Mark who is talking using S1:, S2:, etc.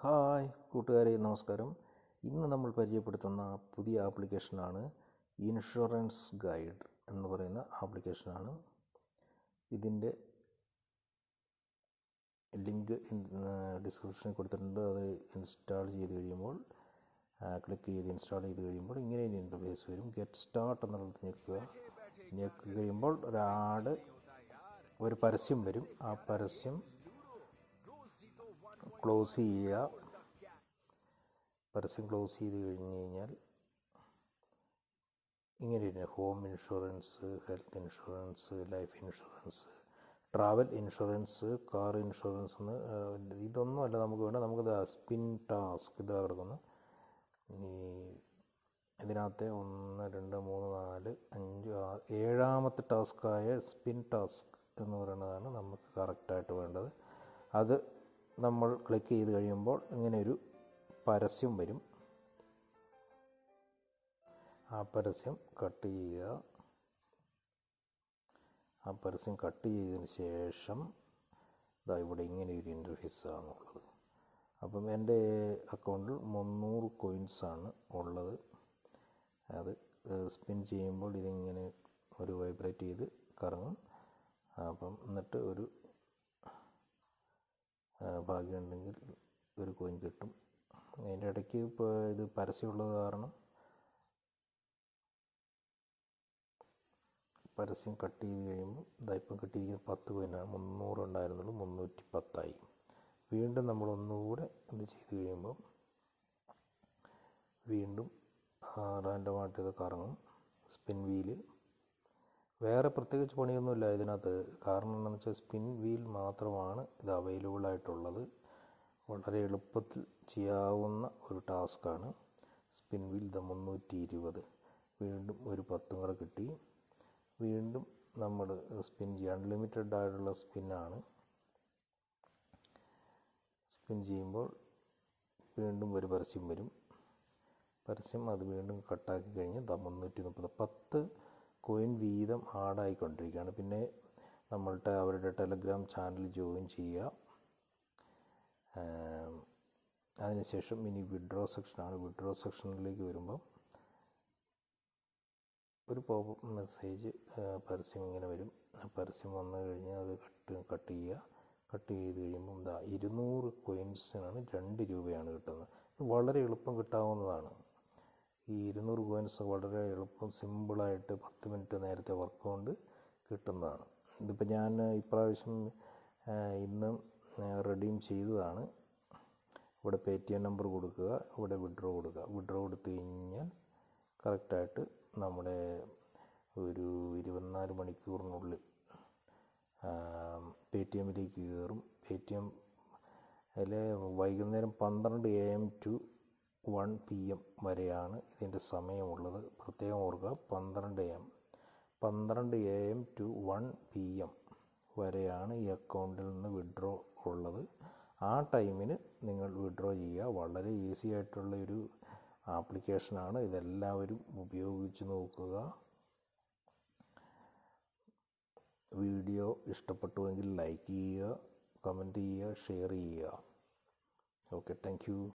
S1: hi കൂട്ടുകാരെ നമസ്കാരം ഇന്ന് നമ്മൾ പരിചയപ്പെടുത്തുന്ന പുതിയ ആപ്ലിക്കേഷനാണ് ഇൻഷുറൻസ് ഗൈഡ് എന്ന് പറയുന്ന ആപ്ലിക്കേഷനാണ് ഇതിൻ്റെ ലിങ്ക് ഡിസ്ക്രിപ്ഷനിൽ കൊടുത്തിട്ടുണ്ട് അത് ഇൻസ്റ്റാൾ ചെയ്ത് കഴിയുമ്പോൾ ക്ലിക്ക് ചെയ്ത് ഇൻസ്റ്റാൾ ചെയ്ത് കഴിയുമ്പോൾ ഇങ്ങനെ ഒരു ഇൻ്റർഫേസ് വരും ഗെറ്റ് സ്റ്റാർട്ട് എന്നുള്ളത് ഞെക്കുക ഞെക്കി കഴിയുമ്പോൾ ഒരു ആഡ് ഒരു പരസ്യം വരും ആ പരസ്യം ക്ലോസ് ചെയ്യുക പരസ്യം ക്ലോസ് ചെയ്ത് കഴിഞ്ഞ് കഴിഞ്ഞാൽ ഇങ്ങനെ home insurance health insurance life insurance travel insurance car insurance എന്ന് ഇതൊന്നും അല്ല നമുക്ക് വേണ്ട നമുക്കിത് സ്പിൻ ടാസ്ക് ഇതാ കിടക്കുന്നു ഈ ഇതിനകത്തെ ഒന്ന് രണ്ട് മൂന്ന് നാല് അഞ്ച് ആറ് ഏഴാമത്തെ ടാസ്ക്കായ സ്പിൻ ടാസ്ക് എന്ന് പറയുന്നതാണ് നമുക്ക് കറക്റ്റായിട്ട് വേണ്ടത് അത് നമ്മൾ ക്ലിക്ക് ചെയ്ത് കഴിയുമ്പോൾ ഇങ്ങനെ ഒരു പരസ്യം വരും ആ പരസ്യം കട്ട് ചെയ്യുക ആ പരസ്യം കട്ട് ചെയ്തതിന് ശേഷം ഇതാ ഇവിടെ ഇങ്ങനെ ഒരു ഇൻ്റർഫേസ് ആണുള്ളത് അപ്പം എൻ്റെ അക്കൗണ്ടിൽ മുന്നൂറ് കോയിൻസാണ് ഉള്ളത് അത് സ്പിൻ ചെയ്യുമ്പോൾ ഇതിങ്ങനെ ഒരു വൈബ്രേറ്റ് ചെയ്ത് കറങ്ങും അപ്പം എന്നിട്ട് ഒരു ഭാഗ്യമുണ്ടെങ്കിൽ ഒരു കോയിൻ കിട്ടും അതിൻ്റെ ഇടയ്ക്ക് ഇപ്പോൾ ഇത് പരസ്യമുള്ളത് കാരണം പരസ്യം കട്ട് ചെയ്ത് കഴിയുമ്പോൾ ഇതായിപ്പം കിട്ടിയിരിക്കുന്നത് പത്ത് കോയിനാണ് മുന്നൂറ് ഉണ്ടായിരുന്നുള്ളൂ മുന്നൂറ്റി പത്തായി വീണ്ടും നമ്മൾ ഒന്നുകൂടെ ഇത് ചെയ്ത് കഴിയുമ്പോൾ വീണ്ടും റാൻഡമായിട്ട് ഇത് കറങ്ങും സ്പിൻ വീല് വേറെ പ്രത്യേകിച്ച് പണിയൊന്നുമില്ല ഇതിനകത്ത് കാരണം എന്താണെന്ന് വെച്ചാൽ സ്പിൻ വീൽ മാത്രമാണ് ഇത് അവൈലബിൾ ആയിട്ടുള്ളത് വളരെ എളുപ്പത്തിൽ ചെയ്യാവുന്ന ഒരു ടാസ്ക്കാണ് സ്പിൻ വീൽ ഇത് മുന്നൂറ്റി ഇരുപത് വീണ്ടും ഒരു പത്തും കൂടെ കിട്ടി വീണ്ടും നമ്മൾ സ്പിൻ ചെയ്യുക അൺലിമിറ്റഡ് ആയിട്ടുള്ള സ്പിന്നാണ് സ്പിൻ ചെയ്യുമ്പോൾ വീണ്ടും ഒരു പരസ്യം വരും പരസ്യം അത് വീണ്ടും കട്ടാക്കി കഴിഞ്ഞ് മുന്നൂറ്റി മുപ്പത് പത്ത് കോയിൻ വീതം ആഡായിക്കൊണ്ടിരിക്കുകയാണ് പിന്നെ നമ്മളുടെ അവരുടെ ടെലഗ്രാം ചാനൽ ജോയിൻ ചെയ്യുക അതിനുശേഷം ഇനി വിഡ്രോ സെക്ഷനാണ് വിഡ്രോ സെക്ഷനിലേക്ക് വരുമ്പം ഒരു പോപ്പ് മെസ്സേജ് പരസ്യം ഇങ്ങനെ വരും ആ പരസ്യം വന്നു കഴിഞ്ഞാൽ അത് കട്ട് കട്ട് ചെയ്യുക കട്ട് ചെയ്ത് കഴിയുമ്പം എന്താ ഇരുന്നൂറ് കോയിൻസിനാണ് രണ്ട് രൂപയാണ് കിട്ടുന്നത് വളരെ എളുപ്പം കിട്ടാവുന്നതാണ് ഈ ഇരുന്നൂറ് കോയിൻസ് വളരെ എളുപ്പം സിമ്പിളായിട്ട് പത്ത് മിനിറ്റ് നേരത്തെ വർക്ക് കൊണ്ട് കിട്ടുന്നതാണ് ഇതിപ്പോൾ ഞാൻ ഇപ്രാവശ്യം ഇന്ന് റെഡീം ചെയ്തതാണ് ഇവിടെ പേ ടി എം നമ്പർ കൊടുക്കുക ഇവിടെ വിഡ്രോ കൊടുക്കുക വിഡ്രോ കൊടുത്തു കഴിഞ്ഞാൽ കറക്റ്റായിട്ട് നമ്മുടെ ഒരു ഇരുപത്തിനാല് മണിക്കൂറിനുള്ളിൽ പേ ടി എമ്മിലേക്ക് കയറും പേ ടി എം അതിൽ വൈകുന്നേരം പന്ത്രണ്ട് A M to one P M വരെയാണ് ഇതിൻ്റെ സമയമുള്ളത് പ്രത്യേകം ഓർക്കുക പന്ത്രണ്ട് എ എം പന്ത്രണ്ട് A M to one P M വരെയാണ് ഈ അക്കൗണ്ടിൽ നിന്ന് വിഡ്രോ ഉള്ളത് ആ ടൈമിന് നിങ്ങൾ വിഡ്രോ ചെയ്യുക വളരെ ഈസി ആയിട്ടുള്ള ഒരു ആപ്ലിക്കേഷനാണ് ഇതെല്ലാവരും ഉപയോഗിച്ച് നോക്കുക വീഡിയോ ഇഷ്ടപ്പെട്ടുവെങ്കിൽ ലൈക്ക് ചെയ്യുക കമൻറ്റ് ചെയ്യുക ഷെയർ ചെയ്യുക ഓക്കെ താങ്ക്